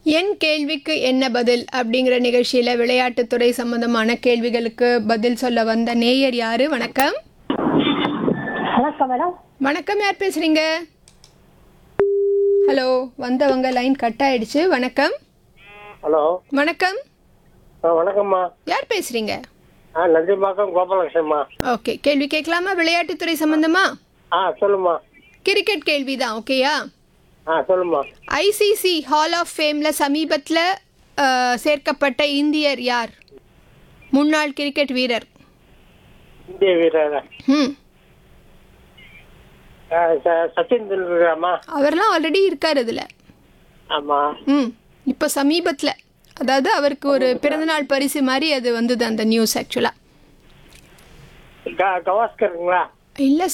என் கேள்விக்கு என்ன பதில் அப்படிங்கிற நிகழ்ச்சியில விளையாட்டுத்துறை சம்பந்தமான கேள்விகளுக்கு பதில் சொல்ல வந்த நேயர் யாரு வணக்கம் வணக்கம் மேடம் வணக்கம் யார் பேசுறீங்க ஹலோ வந்தவங்க லைன் கட் ஆயிடுச்சு வணக்கம் ஹலோ வணக்கம் ஆ வணக்கம்மா யார் பேசுறீங்க ஆ நந்திம்பாக்கம் கோபாலகிருஷ்ணம்மா ஓகே கேள்வி கேட்கலாமா விளையாட்டுத்துறை சம்பந்தமா ஆ சொல்லுமா கிரிக்கெட் கேள்வி தான் ஓகேயா ஆ சொல்லுமா ஐசிசி ஹால் ஆஃப் ஃபேம்ல சமீபத்தில் சேர்க்கப்பட்ட இந்தியர் யார் முன்னாள் கிரிக்கெட் வீரர் இந்திய வீரர் ம் ஆ, ச- சச்சின் தெண்டுல்கராமா அவர்லாம் ஆல்ரெடி இருக்கார் இதில் ஆமா ம் இப்போ சமீபத்தில் அதாவது அவருக்கு ஒரு பிறந்தநாள் பரிசு மாதிரி அது வந்தது அந்த நியூஸ் ஆக்சுவலாக க- கவாஸ்கருங்களா இல்லை